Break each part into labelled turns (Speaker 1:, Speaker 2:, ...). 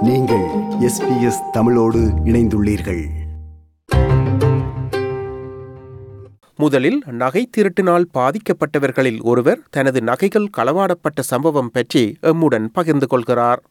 Speaker 1: நீங்கள் எஸ்பிஎஸ் தமிழோடு இணைந்துள்ளீர்கள்
Speaker 2: முதலில் நகை திருட்டினால் பாதிக்கப்பட்டவர்களில் ஒருவர் தனது நகைகள் களவாடப்பட்ட சம்பவம் பற்றி எம்முடன் பகிர்ந்து கொள்கிறார்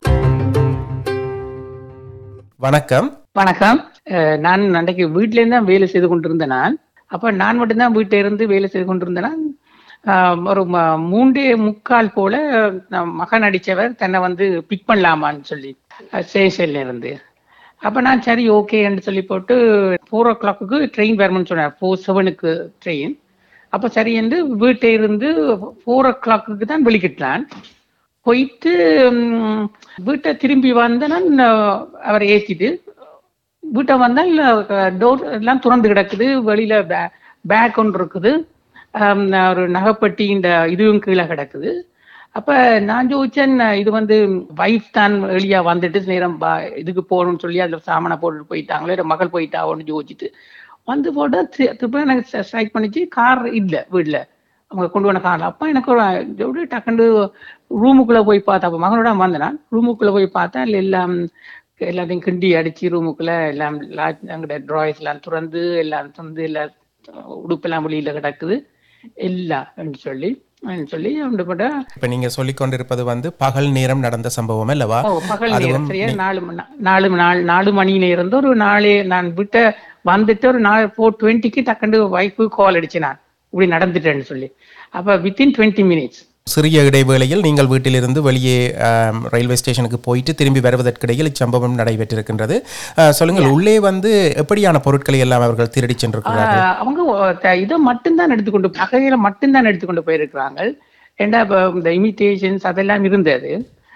Speaker 2: வணக்கம்
Speaker 3: வணக்கம் அஹ் நான் அன்றைக்கு வீட்டில இருந்து தான் வேலை செய்து கொண்டிருந்தேன் நான் அப்ப நான் மட்டும்தான் வீட்டில இருந்து வேலை செய்து கொண்டிருந்தேன் நான். ஆஹ் ஒரு ம- மூன்றே முக்கால் போல நம் மகன் அடிச்சவர் தன்னை வந்து பிக் பண்ணலாமான்னு சொல்லி ஸ்டேஷன்ல இருந்து அப்ப நான் சரி ஓகேன்னு சொல்லி போட்டு ஃபோர் ஓ கிளாக்கு ட்ரெயின் வரணும்னு சொன்னார் ஃபோர் செவனுக்கு ட்ரெயின் அப்ப சரி என்று வீட்டை இருந்து ஃபோர் ஓ கிளாக்கு தான் வெளிக்கிட்டான் போயிட்டு ம், வீட்டை திரும்பி வந்தேன் அவரை ஏற்றிட்டு வீட்டை வந்தால் டோர் எல்லாம் திறந்து கிடக்குது வெளியில பேக் ஒன்று இருக்குது ஆம், ஒரு நகைப்பட்டி இந்த இதுவும் கீழே கிடக்குது அப்ப நான் யோசிச்சேன் இது வந்து வைஃப் தான் வெளியா வந்துட்டு நேரம் பா- இதுக்கு போகணும்னு சொல்லி அதுல சாமானை போட்டுட்டு போயிட்டாங்களே இல்ல மகள் போயிட்டாவோன்னு யோசிச்சுட்டு வந்து போட்டு தி- திருப்பி எனக்கு ஸ்ட்ரைக் பண்ணிச்சு கார் இல்லை வீட்டில் அவங்க கொண்டு வந்த கார் அப்போ எனக்கு ஒரு எப்படி டக்குண்டு ரூமுக்குள்ள போய் பார்த்தா அப்போ மகனோட வந்தேன் ரூமுக்குள்ள போய் பார்த்தா அதுல எல்லாம் எல்லாத்தையும் கிண்டி அடிச்சு ரூமுக்குள்ள எல்லாம் அங்கட ட்ராய்ஸ் எல்லாம் திறந்து எல்லாம் திறந்து எல்லாம் உடுப்பெல்லாம் வெளியில கிடக்குது எல்லாம் சொல்லி சொல்லி அவங்க கூட
Speaker 2: இப்ப நீங்க சொல்லிக் கொண்டிருப்பது வந்து பகல் நேரம் நடந்த சம்பவம் அல்லவா
Speaker 3: ஓ பகல் நேரம்
Speaker 2: அதுவும்
Speaker 3: சரியா நாலு மணி நாலு நாலு நாலு மணியில இருந்து ஒரு நாலு நான் விட்ட வந்துட்டு ஒரு நாலு ஃபோர் டுவெண்ட்டிக்கு டக்குண்டு ஒய்ஃபு கால் அடிச்சு நான் இப்படி நடந்துட்டேன்னு சொல்லி அப்ப வித்தின் டுவெண்ட்டி மினிட்ஸ்
Speaker 2: சிறிய இடைவேளையில் நீங்கள் வீட்டிலிருந்து வெளியே ஆம், ரயில்வே ஸ்டேஷனுக்கு போயிட்டு திரும்பி வருவதற்கிடையில் இச்சம்பவம் நடைபெற்றிருக்கின்றது ஆ, சொல்லுங்கள் உள்ளே வந்து எப்படியான பொருட்களை எல்லாம் அவர்கள் திருடி சென்றிருக்கிறார்கள்
Speaker 3: ஆஹ் அவங்க ஒ- த- இதை மட்டும்தான் எடுத்துக்கொண்டு நகையில மட்டும்தான் எடுத்துக்கொண்டு போயிருக்கிறாங்க ஏண்டா இப்ப இந்த இமிட்டேஷன்ஸ் அதெல்லாம் இருந்தது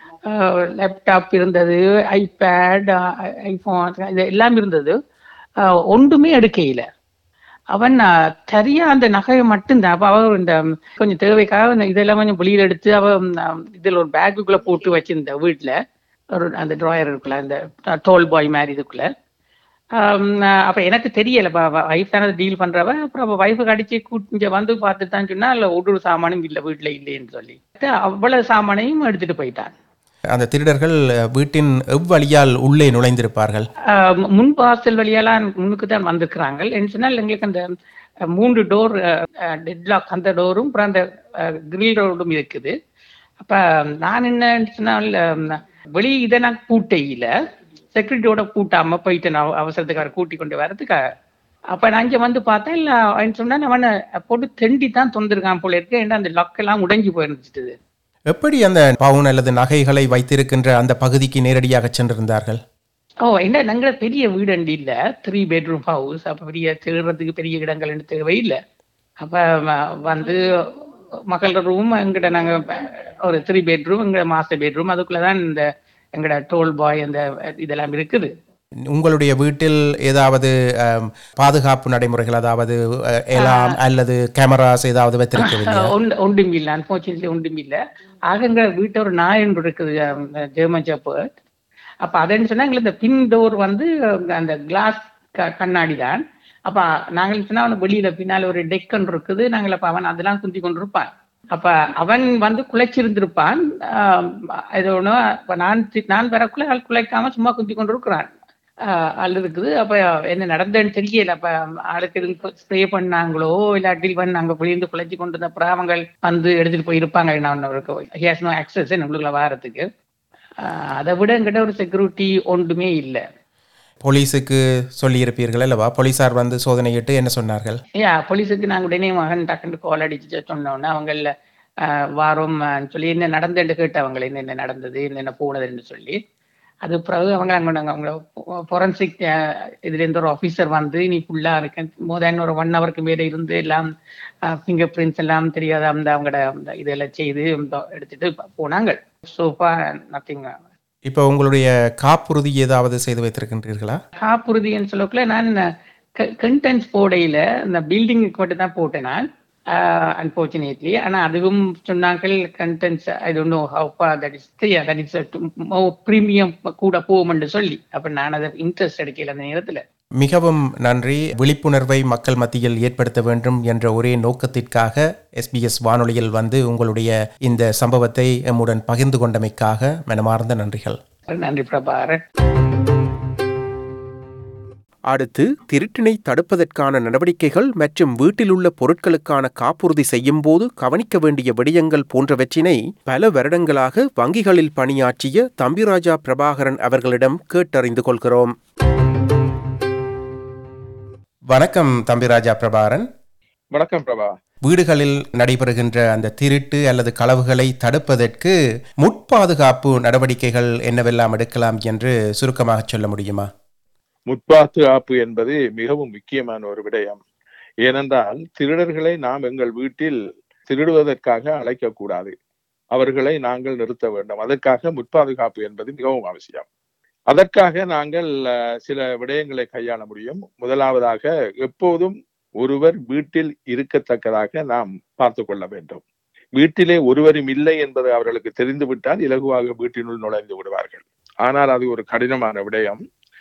Speaker 3: லேப்டாப் இருந்தது ஐபேட் ஐபோன் இது எல்லாம் இருந்தது ஆஹ் ஒன்றுமே எடுக்கையில அவன் ஆஹ், சரியா அந்த நகையை மட்டும்தான் அப்ப அவ இந்த கொஞ்சம் தேவைக்காக இந்த இதெல்லாம் கொஞ்சம் வெளியில எடுத்து அவ ம், இதுல ஒரு பேக்குக்குள்ள போட்டு வச்சிருந்த வீட்டுல ஒரு அந்த ட்ராயர் இருக்குல்ல அந்த டோல் பாய் மாதிரி இதுக்குள்ள ஆம், அப்ப எனக்கு தெரியல வைஃப் தானே டீல் பண்றவ அப்புறம் அவ வைஃபுக்கு அடிச்சு கூட்டி இங்க வந்து பார்த்துட்டு தான் சொன்னா இல்ல ஒரு சாமானும் இல்ல வீட்டுல இல்லைன்னு சொல்லி அவ்வளவு சாமானையும் எடுத்துட்டு போயிட்டான்
Speaker 2: அந்த திருடர்கள் அஹ், வீட்டின் எவ்வழியால் உள்ளே நுழைந்திருப்பார்கள்
Speaker 3: ஆஹ் மு- முன் வாசல் வழியெல்லாம் முன்னுக்கு தான் வந்திருக்கிறாங்க என்ன சொன்னால் எங்களுக்கு அந்த அஹ், மூன்று டோர் டெட்லாக் அந்த டோரும் அப்புறம் அந்த கிரில் ரோடும் இருக்குது அப்ப நான் என்ன சொன்னால் அஹ், வெளி இதை நான் பூட்டையில செக்யூரிட்டியோட பூட்டாம போயிட்டு நான் அவசரத்துக்கார கூட்டி கொண்டு வரதுக்காக அப்ப நான் இங்க வந்து பார்த்தேன் இல்ல அவன் சொன்னா அவனை போட்டு தெண்டி தான் தொந்திருக்கான் போல இருக்கு ஏன்னா அந்த லொக் எல்லாம் உடைஞ்சு போயிருந்துச்சு
Speaker 2: எப்படி அந்த பவுன் அல்லது நகைகளை வைத்திருக்கின்ற அந்த பகுதிக்கு நேரடியாக சென்றிருந்தார்கள்
Speaker 3: ஓ என்ன நாங்க பெரிய வீடு இல்ல த்ரீ பெட்ரூம் ஹவுஸ் அப்ப பெரிய தேடுறதுக்கு பெரிய இடங்கள் தேவை இல்ல அப்ப ம- வந்து மகளோட ரூம் எங்கிட்ட நாங்க ஒரு த்ரீ பெட்ரூம் எங்க மாஸ்டர் பெட்ரூம் அதுக்குள்ளதான் இந்த எங்கட டோல் பாய் அந்த இதெல்லாம் இருக்குது
Speaker 2: உங்களுடைய வீட்டில் ஏதாவது அம், பாதுகாப்பு நடைமுறைகள் அதாவது அஹ், எலாம் அல்லது கேமராஸ் ஏதாவது வைத்திருக்கவில்லை
Speaker 3: ஒன்று ஒன்றும் இல்லை அன்பார்ச்சுனேட்லி ஒன்றும் இல்லை ஆக எங்க வீட்டை ஒரு நாய் ஒன்று இருக்குது ஜெர்மன் ஜப்பர்ட் அப்ப அதன்னு சொன்னா எங்களுக்கு இந்த பின் டோர் வந்து அந்த கிளாஸ் கண்ணாடி தான் அப்ப நாங்கள் சொன்னா அவன் வெளியில பின்னால ஒரு டெக்கன் இருக்குது நாங்கள் அப்ப அவன் அதெல்லாம் குந்தி கொண்டிருப்பான் அப்ப அவன் வந்து குலைச்சிருந்திருப்பான் ஆஹ் இது ஒண்ணு அப்ப நான் தி- நான் வரக்குள்ள அவள் குலைக்காம சும்மா குந்தி கொண்டிருக்கிறான் ஆஹ் அது இருக்குது அப்ப என்ன நடந்ததுன்னு தெரியல அப்ப ஆளுக்கு எதுவும் ஸ்ப்ரே பண்ணாங்களோ இல்லாட்டி வந்து நாங்க வெளியிருந்து குலைச்சி கொண்டு வந்த பிராவங்கள் வந்து எடுத்துட்டு போயிருப்பாங்க நான் அவருக்கு ஹேஸ் நோ ஆக்சஸ் நம்மளுக்குள்ள வாரத்துக்கு ஆஹ் அதை விட என்கிட்ட ஒரு செக்யூரிட்டி ஒன்றுமே இல்லை
Speaker 2: போலீஸுக்கு சொல்லியிருப்பீர்கள் அல்லவா போலீசார் வந்து சோதனையிட்டு என்ன சொன்னார்கள்
Speaker 3: யா போலீஸுக்கு நாங்க உடனே மகன் டக்குன்னு கால் அடிச்சு சொன்னோன்னே அவங்கள வாரம் சொல்லி என்ன நடந்துன்னு கேட்டவங்க என்ன நடந்தது என்னென்ன போனதுன்னு சொல்லி அது பிறகு அவங்க அங்க நாங்க அவங்க ஃபொரன்சிக் இதுல இருந்து ஒரு ஆஃபீஸர் வந்து நீ ஃபுல்லா இருக்க மோர் தேன் ஒரு ஒன் ஹவருக்கு மேல இருந்து எல்லாம் ஃபிங்கர் பிரிண்ட்ஸ் எல்லாம் தெரியாத அந்த அவங்களோட அந்த இதெல்லாம் செய்து இந்த எடுத்துட்டு போனாங்க சோஃபா நத்திங்
Speaker 2: இப்போ உங்களுடைய காப்புறுதி ஏதாவது செய்து வைத்திருக்கின்றீர்களா
Speaker 3: காப்புறுதின்னு சொல்லக்குள்ள நான் கண்டென்ட்ஸ் போடையில இந்த பில்டிங்குக்கு மட்டும் தான் போட்டேன் நான் அன்பார்ச்சுனேட்லி ஆனா அதுவும் சொன்னாங்கள் contents I don't know how far that is that is premium கூட போகும்னு சொல்லி அப்ப நான் அதை இன்ட்ரெஸ்ட் எடுக்கல அந்த நேரத்துல
Speaker 2: மிகவும் நன்றி விழிப்புணர்வை மக்கள் மத்தியில் ஏற்படுத்த வேண்டும் என்ற ஒரே நோக்கத்திற்காக எஸ்பிஎஸ் வானொலியில் வந்து உங்களுடைய இந்த சம்பவத்தை எம்முடன் பகிர்ந்து கொண்டமைக்காக மனமார்ந்த நன்றிகள்
Speaker 3: நன்றி பிரபாகரன்
Speaker 2: அடுத்து திருட்டினை தடுப்பதற்கான நடவடிக்கைகள் மற்றும் வீட்டிலுள்ள பொருட்களுக்கான காப்புறுதி செய்யும் போது கவனிக்க வேண்டிய விடயங்கள் போன்றவற்றினை பல வருடங்களாக வங்கிகளில் பணியாற்றிய தம்பிராஜா பிரபாகரன் அவர்களிடம் கேட்டறிந்து கொள்கிறோம் வணக்கம் தம்பிராஜா பிரபாகரன்
Speaker 4: வணக்கம் பிரபா
Speaker 2: வீடுகளில் நடைபெறுகின்ற அந்த திருட்டு அல்லது களவுகளை தடுப்பதற்கு முட்பாதுகாப்பு நடவடிக்கைகள் என்னவெல்லாம் எடுக்கலாம் என்று சுருக்கமாக சொல்ல முடியுமா
Speaker 4: முற்பாதுகாப்பு என்பது மிகவும் முக்கியமான ஒரு விடயம் ஏனென்றால் திருடர்களை நாம் எங்கள் வீட்டில் திருடுவதற்காக அழைக்கக்கூடாது அவர்களை நாங்கள் நிறுத்த வேண்டும் அதற்காக முற்பாதுகாப்பு என்பது மிகவும் அவசியம் அதற்காக நாங்கள் அஹ், சில விடயங்களை கையாள முடியும் முதலாவதாக எப்போதும் ஒருவர் வீட்டில் இருக்கத்தக்கதாக நாம் பார்த்து கொள்ள வேண்டும் வீட்டிலே ஒருவரும் இல்லை என்பது அவர்களுக்கு தெரிந்துவிட்டால் இலகுவாக வீட்டினுள் நுழைந்து விடுவார்கள் ஆனால் அது ஒரு கடினமான விடயம்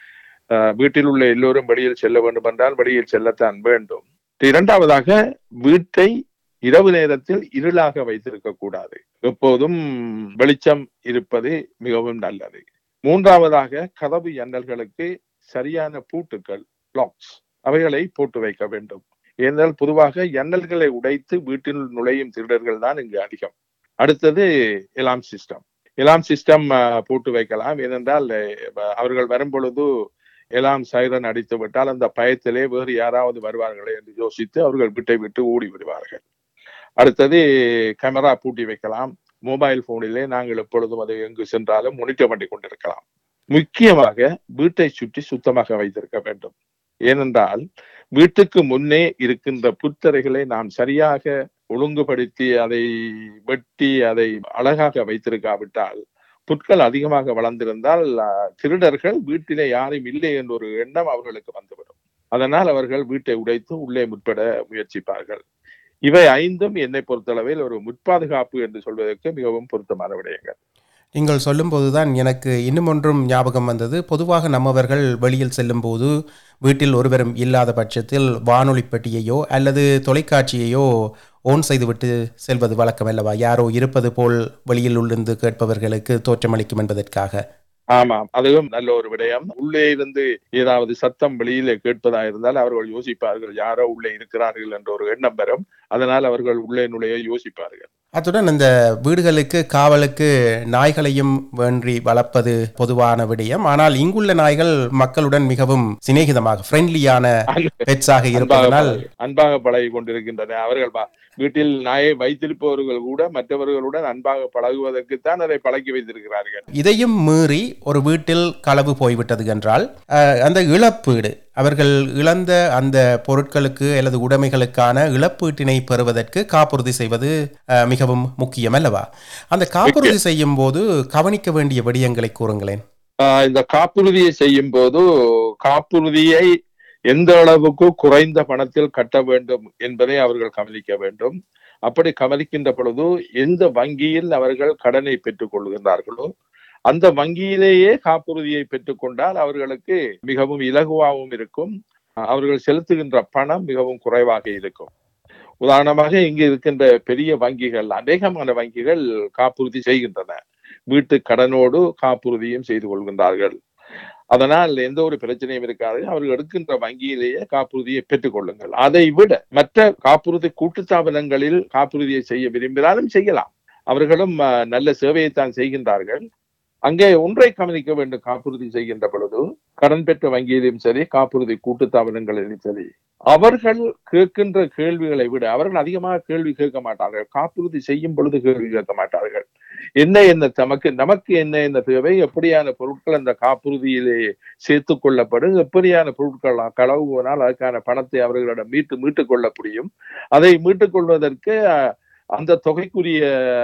Speaker 4: அஹ், வீட்டில் உள்ள எல்லோரும் வெளியில் செல்ல வேண்டும் என்றால் வெளியில் செல்லத்தான் வேண்டும் இரண்டாவதாக வீட்டை இரவு நேரத்தில் இருளாக வைத்திருக்க கூடாது எப்போதும் வெளிச்சம் இருப்பது மிகவும் நல்லது மூன்றாவதாக கதவு ஜன்னல்களுக்கு சரியான பூட்டுக்கள் லாக்ஸ் அவைகளை போட்டு வைக்க வேண்டும் ஏனென்றால் பொதுவாக ஜன்னல்களை உடைத்து வீட்டில் நுழையும் திருடர்கள் தான் இங்கு அதிகம் அடுத்தது எலாம் சிஸ்டம் எலாம் சிஸ்டம் போட்டு வைக்கலாம் ஏனென்றால் அஹ், அவர்கள் வரும் பொழுது எல்லாம் சைரன் அடித்து விட்டால் அந்த பயத்திலே வேறு யாராவது வருவார்களே என்று யோசித்து அவர்கள் வீட்டை விட்டு ஓடி விடுவார்கள் அடுத்தது கேமரா பூட்டி வைக்கலாம் மொபைல் போனிலே நாங்கள் எப்பொழுதும் அதை எங்கு சென்றாலும் மானிட்டர் பண்ணி கொண்டிருக்கலாம் முக்கியமாக வீட்டை சுற்றி சுத்தமாக வைத்திருக்க வேண்டும் ஏனென்றால் வீட்டுக்கு முன்னே இருக்கின்ற புத்தரைகளை நாம் சரியாக ஒழுங்குபடுத்தி அதை வெட்டி அதை அழகாக வைத்திருக்காவிட்டால் புட்கள் அதிகமாக வளர்ந்திருந்தால் அஹ், திருடர்கள் வீட்டிலே யாரும் இல்லை என்ற ஒரு எண்ணம் அவர்களுக்கு வந்துவிடும் அதனால் அவர்கள் வீட்டை உடைத்து உள்ளே முற்பட முயற்சிப்பார்கள் இவை ஐந்தும் என்னை பொறுத்தளவில் ஒரு முற்பாதுகாப்பு என்று சொல்வதற்கு மிகவும் பொருத்தமான விடயங்கள்
Speaker 2: நீங்கள் சொல்லும்போதுதான் எனக்கு இன்னும் ஒன்றும் ஞாபகம் வந்தது பொதுவாக நம்மவர்கள் வெளியில் செல்லும்போது வீட்டில் ஒருவரும் இல்லாத பட்சத்தில் வானொலி பெட்டியையோ அல்லது தொலைக்காட்சியையோ ஓன் செய்துவிட்டு செல்வது வழக்கம் அல்லவா யாரோ இருப்பது போல் வெளியில் உள்ளிருந்து கேட்பவர்களுக்கு தோற்றமளிக்கும் என்பதற்காக
Speaker 4: ஆமாம் அதுவும் நல்ல ஒரு விடயம் உள்ளே இருந்து ஏதாவது சத்தம் வெளியிலே கேட்பதா இருந்தால் அவர்கள் யோசிப்பார்கள் யாரோ உள்ளே இருக்கிறார்கள் என்ற ஒரு எண்ணம் வரும் அதனால் அவர்கள் உள்ளே நுழைய யோசிப்பார்கள்
Speaker 2: அத்துடன் இந்த வீடுகளுக்கு காவலுக்கு நாய்களையும் வேண்டி வளர்ப்பது பொதுவான விடயம் ஆனால் இங்குள்ள நாய்கள் மக்களுடன் மிகவும் சிநேகிதமாக ஃப்ரெண்ட்லியான பெட்ஸாக
Speaker 4: அன்பாக
Speaker 2: இருப்பதனால்
Speaker 4: பழகி- அன்பாக பழகி கொண்டிருக்கின்றன அவர்கள் பா- வீட்டில் நாயை வைத்திருப்பவர்கள் கூட மற்றவர்களுடன் அன்பாக பழகுவதற்குத்தான் அதை பழக்கி வைத்திருக்கிறார்கள்
Speaker 2: இதையும் மீறி ஒரு வீட்டில் களவு போய்விட்டது என்றால் அஹ், அந்த இழப்பீடு அவர்கள் இழந்த அந்த பொருட்களுக்கு அல்லது உடைமைகளுக்கான இழப்பீட்டினை பெறுவதற்கு காப்புறுதி செய்வது அஹ், மிகவும் முக்கியம் அல்லவா அந்த காப்புறுதி செய்யும் போது கவனிக்க வேண்டிய விடயங்களை கூறுங்களேன்
Speaker 4: ஆஹ் இந்த காப்புறுதியை செய்யும் போது காப்புறுதியை எந்த அளவுக்கு குறைந்த பணத்தில் கட்ட வேண்டும் என்பதை அவர்கள் கவனிக்க வேண்டும் அப்படி கவனிக்கின்ற பொழுது எந்த வங்கியில் அவர்கள் கடனை பெற்றுக் கொள்கின்றார்களோ அந்த வங்கியிலேயே காப்புறுதியை பெற்றுக்கொண்டால் அவர்களுக்கு மிகவும் இலகுவாகவும் இருக்கும் அவர்கள் செலுத்துகின்ற பணம் மிகவும் குறைவாக இருக்கும் உதாரணமாக இங்கு இருக்கின்ற பெரிய வங்கிகள் அநேகமான வங்கிகள் காப்புறுதி செய்கின்றன வீட்டு கடனோடு காப்புறுதியும் செய்து கொள்கின்றார்கள் அதனால் எந்த ஒரு பிரச்சனையும் இருக்காது அவர்கள் எடுக்கின்ற வங்கியிலேயே காப்புறுதியை பெற்றுக் கொள்ளுங்கள் அதை விட மற்ற காப்புறுதி கூட்டுத்தாபனங்களில் காப்புறுதியை செய்ய விரும்பினாலும் செய்யலாம் அவர்களும் அஹ், நல்ல சேவையைத்தான் செய்கின்றார்கள் அங்கே ஒன்றை கவனிக்க வேண்டும் காப்புறுதி செய்கின்ற பொழுது கடன் பெற்ற வங்கியிலும் சரி காப்புறுதி கூட்டுத்தாபனங்களிலும் சரி அவர்கள் கேட்கின்ற கேள்விகளை விட அவர்கள் அதிகமாக கேள்வி கேட்க மாட்டார்கள் காப்புறுதி செய்யும் பொழுது கேள்வி கேட்க மாட்டார்கள் என்ன என்ன தமக்கு நமக்கு என்ன என்ன தேவை எப்படியான பொருட்கள் அந்த காப்புறுதியிலே சேர்த்து கொள்ளப்படும் எப்படியான பொருட்கள் களவு போனால் அதுக்கான பணத்தை அவர்களிடம் மீட்டு மீட்டுக் கொள்ள முடியும் அதை மீட்டுக் கொள்வதற்கு அஹ், அந்த தொகைக்குரிய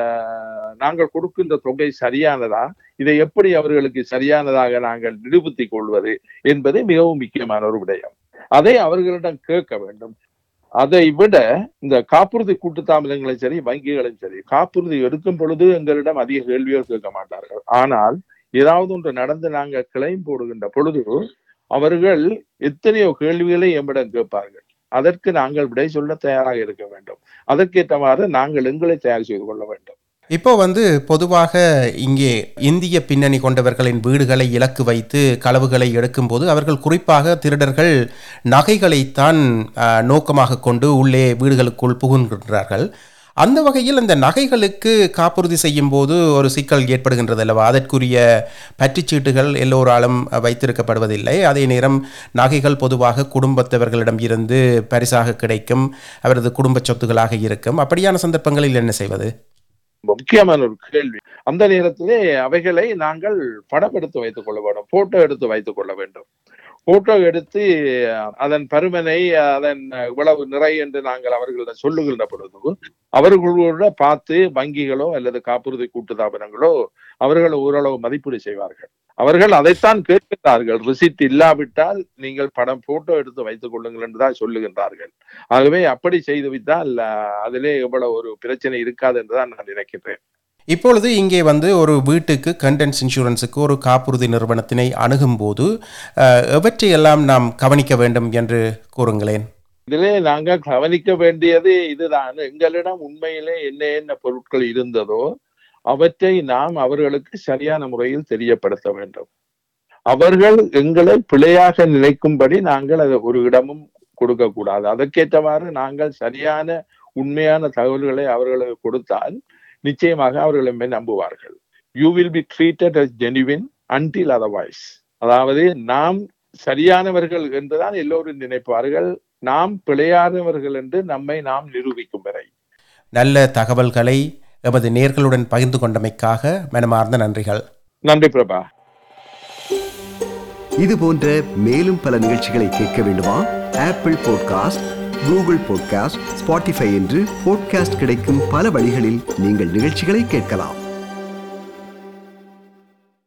Speaker 4: அஹ், நாங்கள் கொடுக்கின்ற தொகை சரியானதா இதை எப்படி அவர்களுக்கு சரியானதாக நாங்கள் நிரூபித்துக் கொள்வது என்பது மிகவும் முக்கியமான ஒரு விடயம் அதை அவர்களிடம் கேட்க வேண்டும் அதை விட இந்த காப்புறுதி கூட்டுத்தாமதங்களும் சரி வங்கிகளும் சரி காப்புறுதி எடுக்கும் பொழுது எங்களிடம் அதிக கேள்விகள் கேட்க மாட்டார்கள் ஆனால் ஏதாவது ஒன்று நடந்து நாங்கள் கிளைம் போடுகின்ற பொழுது அவர்கள் எத்தனையோ கேள்விகளை எம்மிடம் கேட்பார்கள் அதற்கு நாங்கள் விடை சொல்ல தயாராக இருக்க வேண்டும் அதற்கேற்றவாறு நாங்கள் எங்களை தயார் செய்து கொள்ள வேண்டும்
Speaker 2: இப்போ வந்து பொதுவாக இங்கே இந்திய பின்னணி கொண்டவர்களின் வீடுகளை இலக்கு வைத்து களவுகளை எடுக்கும்போது அவர்கள் குறிப்பாக திருடர்கள் நகைகளைத்தான் ஆஹ், நோக்கமாக கொண்டு உள்ளே வீடுகளுக்குள் புகுகின்றார்கள் அந்த வகையில் அந்த நகைகளுக்கு காப்புறுதி செய்யும் போது ஒரு சிக்கல் ஏற்படுகின்றது அல்லவா அதற்குரிய பற்றுச்சீட்டுகள் எல்லோராலும் வைத்திருக்கப்படுவதில்லை அதே நேரம் நகைகள் பொதுவாக குடும்பத்தவர்களிடம் இருந்து பரிசாக கிடைக்கும் அவரது குடும்ப சொத்துகளாக இருக்கும் அப்படியான சந்தர்ப்பங்களில் என்ன செய்வது
Speaker 4: முக்கியமான ஒரு கேள்வி அந்த நேரத்திலே அவைகளை நாங்கள் படம் எடுத்து வைத்துக் கொள்ள வேண்டும் போட்டோ எடுத்து வைத்துக் கொள்ள வேண்டும் போட்டோ எடுத்து அதன் பருமனை அதன் இவ்வளவு நிறை என்று நாங்கள் அவர்களிடம் சொல்லுகின்ற பொழுது அவர்களோட பார்த்து வங்கிகளோ அல்லது காப்புறுதி கூட்டுத்தாபனங்களோ அவர்கள் ஓரளவு மதிப்பீடு செய்வார்கள் அவர்கள் அதைத்தான் கேட்கின்றார்கள் ரிசிப்ட் இல்லாவிட்டால் நீங்கள் படம் போட்டோ எடுத்து வைத்துக் கொள்ளுங்கள் என்று தான் சொல்லுகின்றார்கள் ஆகவே அப்படி செய்து விட்டால் அஹ், அதிலே எவ்வளவு ஒரு பிரச்சனை இருக்காது என்றுதான் நான் நினைக்கிறேன்
Speaker 2: இப்பொழுது இங்கே வந்து ஒரு வீட்டுக்கு கண்டென்ஸ் இன்சூரன்ஸுக்கு ஒரு காப்புறுதி நிறுவனத்தினை அணுகும்போது அஹ், எவற்றையெல்லாம் நாம் கவனிக்க வேண்டும் என்று கூறுங்களேன்
Speaker 4: இதிலே நாங்க கவனிக்க வேண்டியது இதுதான் எங்களிடம் உண்மையிலே என்ன என்ன பொருட்கள் இருந்ததோ அவற்றை நாம் அவர்களுக்கு சரியான முறையில் தெரியப்படுத்த வேண்டும் அவர்கள் எங்களை பிழையாக நினைக்கும்படி நாங்கள் அதை ஒரு இடமும் கொடுக்க கூடாது அதற்கேற்றவாறு நாங்கள் சரியான உண்மையான தகவல்களை அவர்களுக்கு கொடுத்தால் நிச்சயமாக அவர்கள் எம்மை நம்புவார்கள் you will be treated as genuine until otherwise அதாவது நாம் சரியானவர்கள் என்றுதான் எல்லோரும் நினைப்பார்கள் நாம் பிழையானவர்கள் என்று நம்மை நாம் நிரூபிக்கும் வரை
Speaker 2: நல்ல தகவல்களை எமது நேர்களுடன் பகிர்ந்து கொண்டமைக்காக மனமார்ந்த நன்றிகள்
Speaker 4: நன்றி பிரபா
Speaker 1: இது போன்ற மேலும் பல நிகழ்ச்சிகளை கேட்க வேண்டுமா Apple podcast Google podcast Spotify என்று பாட்காஸ்ட் கிடைக்கும் பல வழிகளில் நீங்கள் நிகழ்ச்சிகளை கேட்கலாம்